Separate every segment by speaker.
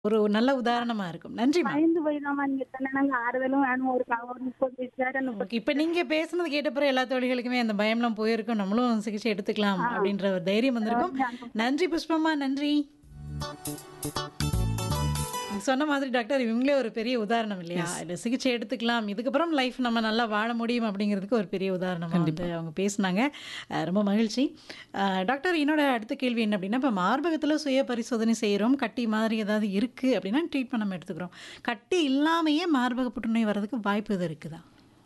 Speaker 1: ஒரு நல்ல உதாரணமா இருக்கும். நன்றிம்மா.
Speaker 2: பயந்து போயிடாம நீங்க சொன்னனாங்க ஆறுதலும் வேணும் ஒரு க- ஒரு முப்பது வயசு வேற முப்பது
Speaker 1: ஓகே. இப்ப நீங்க பேசுனது கேட்ட பிறகு எல்லா தோழிகளுக்குமே அந்த பயம்லாம் போயிருக்கும். நம்மளும் சிகிச்சை எடுத்துக்கலாம் அப்படின்ற ஒரு தைரியம் வந்திருக்கும். நன்றி புஷ்பம்மா. நன்றி. நீங்க சொன்ன மாதிரி டாக்டர் இவங்களே ஒரு பெரிய உதாரணம் இல்லையா? இந்த சிகிச்சை எடுத்துக்கலாம். இதுக்கப்புறம் லைஃப் நம்ம நல்லா வாழ முடியும் அப்படிங்கிறதுக்கு ஒரு பெரிய உதாரணமா வந்து அவங்க பேசுனாங்க. அஹ் ரொம்ப மகிழ்ச்சி. அஹ் டாக்டர் என்னோட அடுத்த கேள்வி என்ன அப்படின்னா, இப்போ மார்பகத்துல சுய பரிசோதனை செய்றோம். கட்டி மாதிரி ஏதாவது இருக்கு அப்படின்னா ட்ரீட்மெண்ட் நம்ம எடுத்துக்கிறோம். கட்டி இல்லாமயே மார்பக புற்றுநோய் வர்றதுக்கு வாய்ப்பு எதுவும் இருக்குதா?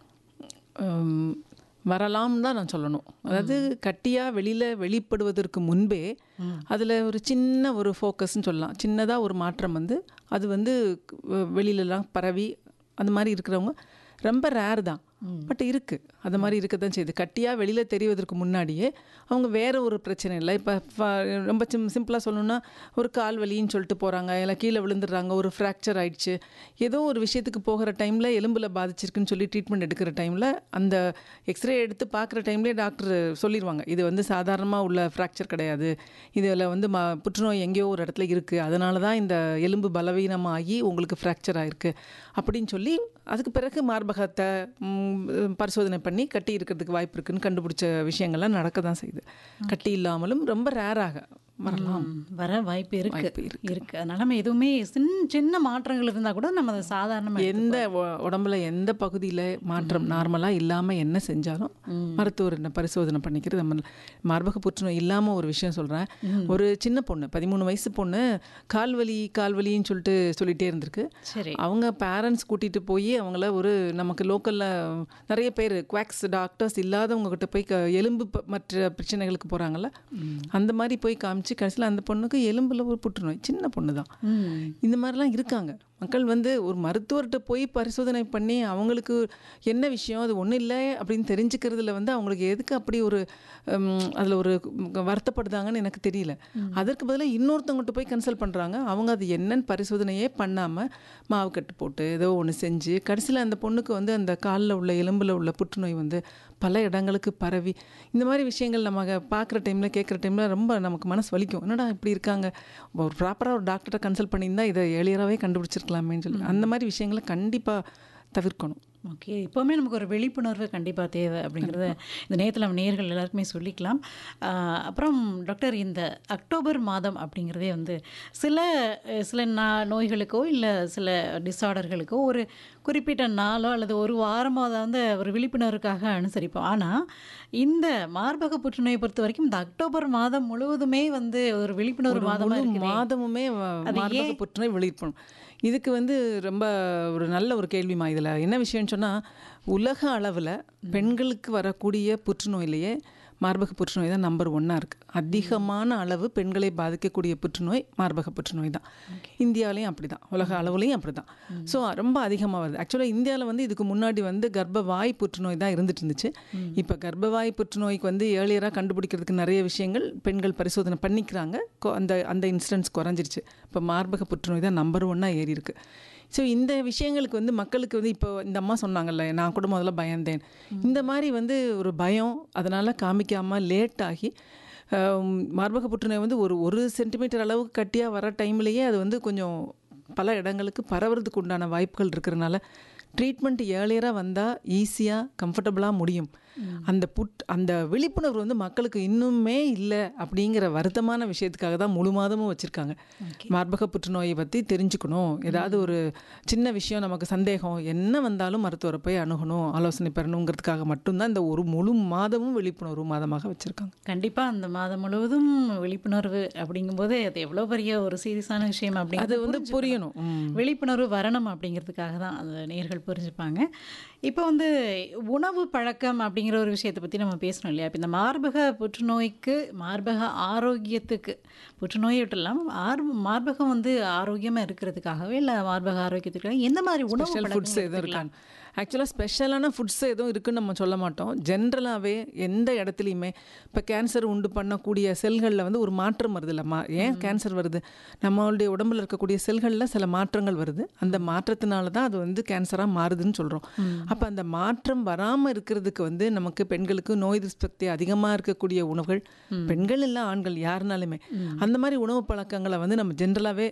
Speaker 3: ஹம், வரலாம்னு தான் நான் சொல்லணும் அதாவது கட்டியாக வெளியில் வெளிப்படுவதற்கு முன்பே அதில் ஒரு சின்ன ஒரு ஃபோக்கஸ்ன்னு சொல்லலாம் சின்னதாக ஒரு மாற்றம் வந்து அது வந்து வெ- வெளியிலலாம் பரவி அந்த மாதிரி இருக்கிறவங்க ரொம்ப ரேர் தான் பட் இருக்குது அது மாதிரி இருக்க தான் செய்யுது கட்டியாக வெளியில் தெரிவதற்கு முன்னாடியே அவங்க வேற ஒரு பிரச்சனை இல்லை இப்போ ரொம்ப சிம் சிம்பிளாக சொல்லணும்னா ஒரு கால் வலின்னு சொல்லிட்டு போகிறாங்க இல்லை கீழே விழுந்துடுறாங்க ஒரு ஃப்ராக்சர் ஆயிடுச்சு ஏதோ ஒரு விஷயத்துக்கு போகிற டைமில் எலும்பில் பாதிச்சிருக்குன்னு சொல்லி ட்ரீட்மெண்ட் எடுக்கிற டைமில் அந்த எக்ஸ்ரே எடுத்து பார்க்குற டைம்லேயே டாக்டர் சொல்லிடுவாங்க இது வந்து சாதாரணமாக உள்ள ஃப்ராக்சர் கிடையாது இதில் வந்து ம புற்றுநோய் எங்கேயோ ஒரு இடத்துல இருக்குது அதனால தான் இந்த எலும்பு பலவீனமாகி உங்களுக்கு ஃப்ராக்சர் ஆயிருக்கு அப்படின்னு சொல்லி அதுக்கு பிறகு மார்பகத்தை ம், பரிசோதனை பண்ணி கட்டி இருக்கிறதுக்கு வாய்ப்பு இருக்குன்னு கண்டுபிடிச்ச விஷயங்கள்லாம் நடக்க தான் செய்யுது கட்டி இல்லாமலும் ரொம்ப ரேராக வரலாம்
Speaker 1: ம், வர வாய்ப்பு இருக்கு
Speaker 3: வாய்ப்பு
Speaker 1: இருக்கு அதனால நம்ம எதுவுமே சின்ன சின்ன மாற்றங்கள் இருந்தா கூட நம்ம அதை சாதாரணமா
Speaker 3: எந்த உ- உடம்புல எந்த பகுதியில் மாற்றம் நார்மலாக இல்லாமல் என்ன செஞ்சாலும் மருத்துவர் என்ன பரிசோதனை பண்ணிக்கிறது நம்ம மார்பக புற்றுநோய் இல்லாமல் ஒரு விஷயம் சொல்கிறேன் ஒரு சின்ன பொண்ணு பதிமூணு வயசு பொண்ணு கால்வலி கால்வலின்னு சொல்லிட்டு சொல்லிட்டே இருந்திருக்கு
Speaker 1: சரி
Speaker 3: அவங்க பேரண்ட்ஸ் கூட்டிகிட்டு போய் அவங்கள ஒரு நமக்கு லோக்கலில் நிறைய பேர் குவாக்ஸ் டாக்டர்ஸ் இல்லாதவங்க கிட்ட போய் க- எலும்பு ப- மற்ற பிரச்சனைகளுக்கு போகிறாங்கல்ல அந்த மாதிரி போய் காமிச்சு கடைசியில் அந்த பொண்ணுக்கு எலும்பில் ஒரு புற்றுநோய் சின்ன பொண்ணு தான்
Speaker 1: ம்
Speaker 3: இந்த மாதிரிலாம் இருக்காங்க மக்கள் வந்து ஒரு மருத்துவர்கிட்ட போய் பரிசோதனை பண்ணி அவங்களுக்கு என்ன விஷயம் அது ஒன்றும் இல்லை அப்படின்னு தெரிஞ்சுக்கிறதுல வந்து அவங்களுக்கு எதுக்கு அப்படி ஒரு அதில் ஒரு வருத்தப்படுதாங்கன்னு எனக்கு தெரியல அதற்கு பதிலாக இன்னொருத்தவங்ககிட்ட போய் கன்சல்ட் பண்ணுறாங்க அவங்க அது என்னன்னு பரிசோதனையே பண்ணாமல் மாவு கட்டு போட்டு ஏதோ ஒன்று செஞ்சு கடைசியில் அந்த பொண்ணுக்கு வந்து அந்த காலில் உள்ள எலும்பில் உள்ள புற்றுநோய் வந்து பல இடங்களுக்கு பரவி இந்த மாதிரி விஷயங்கள் நம்ம பார்க்குற டைமில் கேட்குற டைமில் ரொம்ப நமக்கு மனசு வலிக்கும் என்னடா இப்படி இருக்காங்க ஒரு ப்ராப்பராக ஒரு டாக்டர்கிட்ட கன்சல்ட் பண்ணியிருந்தா இதை எளியராகவே கண்டுபிடிச்சிருக்கலாமேன்னு சொல்லி அந்த மாதிரி விஷயங்களை கண்டிப்பாக தவிர்க்கணும்
Speaker 1: ஓகே இப்போவுமே நமக்கு ஒரு விழிப்புணர்வு கண்டிப்பாக தேவை அப்படிங்கிறத இந்த நேரத்தில் நம்ம நேர்கள் எல்லாருக்குமே சொல்லிக்கலாம் ஆஹ் அப்புறம் டாக்டர் இந்த அக்டோபர் மாதம் அப்படிங்கிறதே வந்து சில அஹ், சில நா நோய்களுக்கோ இல்லை சில டிஸார்டர்களுக்கோ ஒரு குறிப்பிட்ட நாளோ அல்லது ஒரு வாரமோ அதை வந்து ஒரு விழிப்புணர்வுக்காக அனுசரிப்போம் ஆனால் இந்த மார்பக புற்றுநோயை பொறுத்த வரைக்கும் இந்த அக்டோபர் மாதம் முழுவதுமே வந்து ஒரு விழிப்புணர்வு மாதமாக
Speaker 3: முழு
Speaker 1: இருக்குது
Speaker 3: மாதமுமே வ- மார்பக புற்றுநோய் வெளியிடப்படும் இதுக்கு வந்து ரொம்ப ஒரு நல்ல ஒரு கேள்விமா இதில் என்ன விஷயம்னு சொன்னால் உலக அளவில் பெண்களுக்கு வரக்கூடிய புற்றுநோயிலேயே மார்பக புற்றுநோய் தான் நம்பர் ஒன்னாக இருக்குது அதிகமான அளவு பெண்களை பாதிக்கக்கூடிய புற்றுநோய் மார்பக புற்றுநோய் தான் இந்தியாவிலையும் அப்படி தான் உலக அளவுலையும் அப்படி தான் ஸோ ரொம்ப அதிகமாக வருது ஆக்சுவலாக இந்தியாவில் வந்து இதுக்கு முன்னாடி வந்து கர்ப்பவாய் புற்றுநோய் தான் இருந்துட்டு இருந்துச்சு இப்போ கர்ப்பவாய் புற்றுநோய்க்கு வந்து ஏர்லியராக கண்டுபிடிக்கிறதுக்கு நிறைய விஷயங்கள் பெண்கள் பரிசோதனை பண்ணிக்கிறாங்க கொ- அந்த அந்த இன்சிடென்ட்ஸ் குறைஞ்சிருச்சு இப்போ மார்பக புற்றுநோய் தான் நம்பர் ஒன்னாக ஏறி இருக்கு ஸோ இந்த விஷயங்களுக்கு வந்து மக்களுக்கு வந்து இப்போ இந்த அம்மா சொன்னாங்கல்ல நான் கூட முதல்ல பயந்தேன் இந்த மாதிரி வந்து ஒரு பயம் அதனால் காமிக்காமல் லேட் ஆகி ஆம், மார்பக புற்றுநோய் வந்து ஒரு ஒரு சென்டிமீட்டர் அளவுக்கு கட்டியாக வர டைம்லேயே அது வந்து கொஞ்சம் பல இடங்களுக்கு பரவுறதுக்கு உண்டான வாய்ப்புகள் இருக்கிறனால ட்ரீட்மெண்ட் ஏர்லியராக வந்தால் ஈஸியாக கம்ஃபர்டபுளாக முடியும் அந்த புட் அந்த விழிப்புணர்வு வந்து மக்களுக்கு இன்னுமே இல்லை அப்படிங்கிற வருத்தமான விஷயத்துக்காக தான் முழு மாதமும் வச்சுருக்காங்க மார்பக புற்றுநோயை பற்றி தெரிஞ்சுக்கணும் ஏதாவது ஒரு சின்ன விஷயம் நமக்கு சந்தேகம் என்ன வந்தாலும் மருத்துவரை போய் அணுகணும் ஆலோசனை பெறணுங்கிறதுக்காக மட்டும்தான் இந்த ஒரு முழு மாதமும் விழிப்புணர்வு மாதமாக வச்சுருக்காங்க
Speaker 1: கண்டிப்பாக அந்த மாதம் முழுவதும் விழிப்புணர்வு அப்படிங்கும்போது அது எவ்வளோ பெரிய ஒரு சீரியஸான விஷயம்
Speaker 3: அது
Speaker 1: அப்படிங்கிறது
Speaker 3: வந்து புரியணும் ம்.
Speaker 1: விழிப்புணர்வு வரணும் அப்படிங்கிறதுக்காக தான் அந்த நேர்கள் புரிஞ்சுப்பாங்க இப்போ வந்து உணவு பழக்கம் அப்படிங்கிற ஒரு விஷயத்தை பற்றி நம்ம பேசணும் இல்லையா இப்போ இந்த மார்பக புற்றுநோய்க்கு மார்பக ஆரோக்கியத்துக்கு புற்றுநோயை விட்டு இல்லாமல் ஆர் மார்பகம் வந்து ஆரோக்கியமாக இருக்கிறதுக்காகவே இல்லை மார்பக ஆரோக்கியத்துக்காக எந்த மாதிரி உணவு
Speaker 3: ஸ்பெஷல் ஃபுட்ஸ்
Speaker 1: பழக்கங்கள்
Speaker 3: எதுவும்
Speaker 1: எடுத்துக்கலாம்?
Speaker 3: இருக்கான்னு ஆக்சுவலாக ஸ்பெஷலான ஃபுட்ஸ் எதுவும் இருக்குன்னு நம்ம சொல்ல மாட்டோம் ஜென்ரலாகவே எந்த இடத்துலையுமே இப்போ கேன்சர் உண்டு பண்ணக்கூடிய செல்களில் வந்து ஒரு மாற்றம் வருது இல்லைம்மா ஏன் கேன்சர் வருது நம்மளுடைய உடம்புல இருக்கக்கூடிய செல்களில் சில மாற்றங்கள் வருது அந்த மாற்றத்தினால தான் அது வந்து கேன்சராக மாறுதுன்னு சொல்கிறோம் அப்போ அந்த மாற்றம் வராமல் இருக்கிறதுக்கு வந்து நமக்கு பெண்களுக்கு நோய் எதிர்ப்பு சக்தி அதிகமாக இருக்கக்கூடிய உணவுகள் பெண்கள் இல்லை ஆண்கள் யாருனாலுமே அந்த மாதிரி உணவு பழக்கங்களை வந்து நம்ம ஜென்ரலாகவே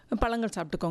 Speaker 3: பழங்கள் சாப்பிட்டுக்கோங்க